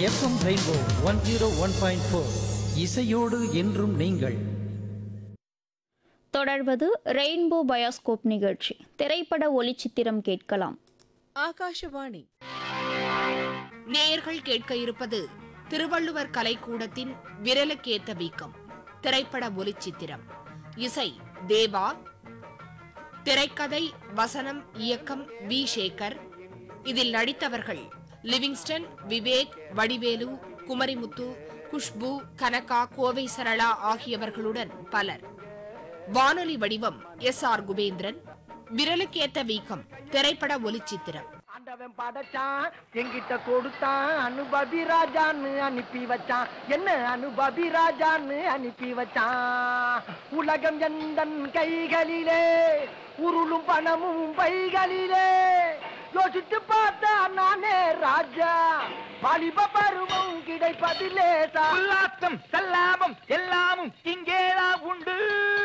FM rainbow one zero one point four இசையோடு என்றும் நீங்கள் தொடர்வது ரெயின்போ பயோஸ்கோப் நிகழ்ச்சி திரைப்பட ஒளிச்சித்திரம் கேட்கலாம் ஆகாஷவாணி நேயர்கள் கேட்க இருப்பது திருவள்ளுவர் கலைக்கூடத்தின் விரலுக்கேத்த வீக்கம் திரைப்பட ஒலிச்சித்திரம் இசை தேவா திரைக்கதை வசனம் இயக்கம் வி சேகர் இதில் நடித்தவர்கள் லிவிங்ஸ்டன் விவேக் வடிவேலு குமரிமுத்து குஷ்பு கனகா கோவை சரளா ஆகியவர்களுடன் பலர் வானொலி வடிவம் எஸ் ஆர் குபேந்திரன் விரலுக்கேத்த வீக்கம் திரைப்பட ஒலிச்சித்திரம் ஆண்டவன் படைச்சான் எங்கிட்ட கொடுத்தான் அனுபவி ராஜான்னு அனுப்பி வச்சான் என்ன அனுபவி ராஜான்னு அனுப்பி வச்சான் உலகம் எந்தன் கைகளிலே உருளும் பணமும் பைகளிலே யோசித்து பார்த்தா நானே ராஜா வாலிப பருவம் கிடைப்பதிலே உல்லாசம் செல்லாமம் எல்லாமும் இங்கேதான் உண்டு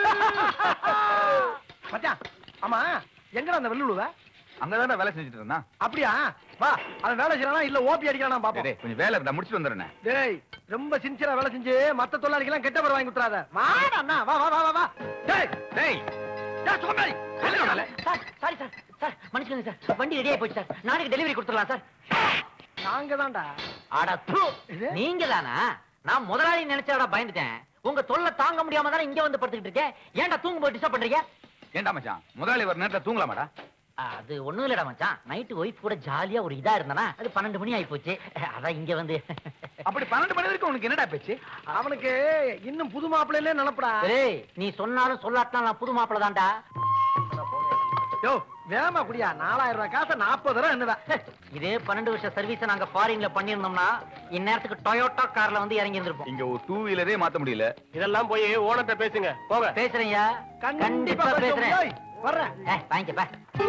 மச்சான் ஆமா எங்கடா அந்த வெள்ளுழுவ அங்கதானே வேலை செஞ்சுட்டு இருந்தான் அப்படியா வா அவன் வேலை செய்யறானா இல்ல ஓபி அடிக்கிறானா பாப்போம் டேய், கொஞ்சம் வேலை இருந்தா முடிச்சுட்டு வந்துடுறேன் டேய் ரொம்ப சின்சியரா வேலை செஞ்சு மத்த தொழிலாளிகள் கெட்ட பேர் வாங்கி விட்டுறாத வாடா அண்ணா வா வா வா வா, வா டேய் டேய் டேய் சோம்பேறி வெளிய வாடா. சார் சாரி சார் சார் மன்னிச்சுக்கோங்க சார் வண்டி ரெடி ஆகி போச்சு சார் நாளைக்கு டெலிவரி கொடுத்துடலாம் சார் நாங்க தான்டா அட தூ இது? நீங்க தானா நான் முதலாளி நினைச்சாடா பயந்துட்டேன் உங்க தொல்லை தாங்க முடியாம தானே இங்க வந்து படுத்துக்கிட்டு இருக்கேன் ஏன்டா தூங்கும் போது டிஸ்டர்ப் பண்றீங்க ஏண்டா மச்சான் முதலாளி ஒரு நேரத்துல தூங்கலாமாடா அது ஒண்ணும் இல்லடா மச்சான் நைட்டு ஒய்ஃப் கூட ஜாலியா ஒரு இதா இருந்தானா அது பன்னெண்டு மணி ஆகி போச்சு அதான் இங்க வந்து அப்படி பன்னெண்டு மணி வரைக்கும் உனக்கு என்னடா பேச்சு அவனுக்கு இன்னும் புது மாப்பிள்ளையிலே நினைப்படா ஏய் நீ சொன்னாலும் சொல்லாட்டினாலும் நான் புது மாப்பிள தான்டா யோ வேமா குடியா நாலாயிரம் ரூபாய் காசை நாற்பது ரூபா என்னதான் இதே பன்னெண்டு வருஷம் சர்வீஸ் நாங்க ஃபாரின்ல பண்ணியிருந்தோம்னா இந்நேரத்துக்கு டொயோட்டா கார்ல வந்து இறங்கி இருந்திருப்போம் இங்க ஒரு டூ வீலரே மாத்த முடியல இதெல்லாம் போய் ஓனர்ட்ட பேசுங்க போங்க பேசுறேன்யா கண்டிப்பா பேசுறேன் ஏய், வர்றேன் ஏய், வாங்கிக்கப்பா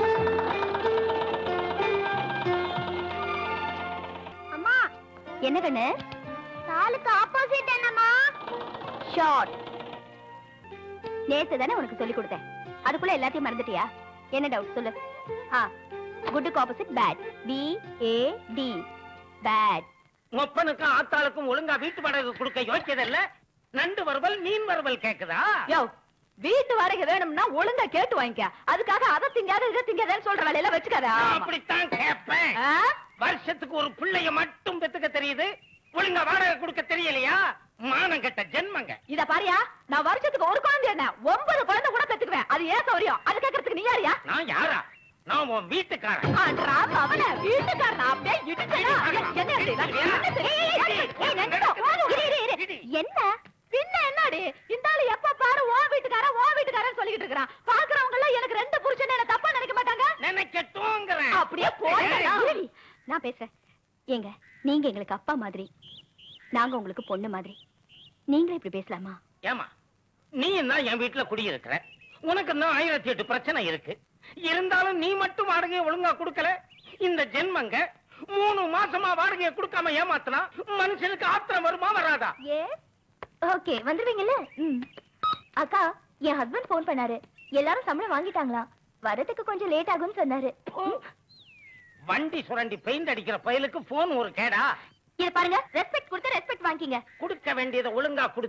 அம்மா என்ன கண்ணு காலுக்கு ஆப்போசிட் என்னம்மா ஷார்ட் நேத்து தானே உனக்கு சொல்லி கொடுத்தேன் அதுக்குள்ள எல்லாத்தையும் மறந்துட்டியா என்ன டவுட் சொல்லு ஆ குட்டுக்கு opposite bad B A D bad ஒப்பனுக்கும் ஆத்தாளுக்கும் ஒழுங்கா வீட்டு வாடகை கொடுக்க யோசிச்சதில்ல நண்டு வறுவல் மீன் வறுவல் கேக்குதா யோ வீட்டு வாடகை வேணும்னா ஒழுங்கா கேட்டு வாங்கிக்க அதுக்காக அதை திங்காத இதை திங்காதன்னு சொல்ற வேலையில வச்சுக்காத நான் அப்படித்தான் கேட்பேன் வருஷத்துக்கு ஒரு பிள்ளைய மட்டும் பெத்துக்க தெரியுது ஒழுங்கா வாடகை கொடுக்க தெரியலையா மானம் கெட்ட ஜென்மங்க இத பாரியா நான் வருஷத்துக்கு ஒரு குழந்தை என்ன ஒன்பது குழந்தை கூட பெத்துக்குவேன் அது ஏன் சௌரியம் அது கேக்குறதுக்கு நீ யாரியா நான் யாரா நான் உன் வீட்டுக்காரன் ஆன்றா அவன வீட்டுக்காரன் அப்படியே இடிச்சனா என்ன இது? நான் என்ன சரி? ஏய், ஏய், நின்னுடா. இரு, இரு, இரு. என்ன பின்ன என்னடி இந்த ஆளு எப்ப பாரு ஓ வீட்டுக்காரன் ஓ வீட்டுக்காரன் சொல்லிட்டு இருக்கான் பாக்குறவங்க எல்லாம் எனக்கு ரெண்டு புருஷன் என்ன தப்பா நினைக்க மாட்டாங்க நினைக்கட்டும்ங்கிறேன் அப்படியே போடா நான் பேசுறேன் ஏங்க நீங்க எங்களுக்கு அப்பா மாதிரி நாங்க உங்களுக்கு பொண்ணு மாதிரி நீங்களும் இப்படி பேசலாமா ஏமா நீ என்ன என் வீட்டுல குடியிருக்கிற உனக்கு இன்னும் ஆயிரத்தி எட்டு பிரச்சனை இருக்கு இருந்தாலும் நீ மட்டும் வாடகையை ஒழுங்கா கொடுக்கல இந்த ஜென்மங்க மூணு மாசமா வாடகையை கொடுக்காம ஏமாத்தினா மனுஷனுக்கு ஆத்திரம் வருமா வராதா ஏ ஓகே வந்துருவீங்கல்ல ம். அக்கா என் ஹஸ்பண்ட் ஃபோன் பண்ணாரு எல்லாரும் சம்பளம் வாங்கிட்டாங்களா வரதுக்கு கொஞ்சம் லேட் ஆகும்னு சொன்னாரு ம். வண்டி சுரண்டி பெயிண்ட் அடிக்கிற பயலுக்கு போன் ஒரு கேடா இத பாருங்க ரெஸ்பெக்ட் கொடுத்து ரெஸ்பெக்ட் வாங்கிங்க கொடுக்க வேண்டியதை ஒழுங்கா கொடு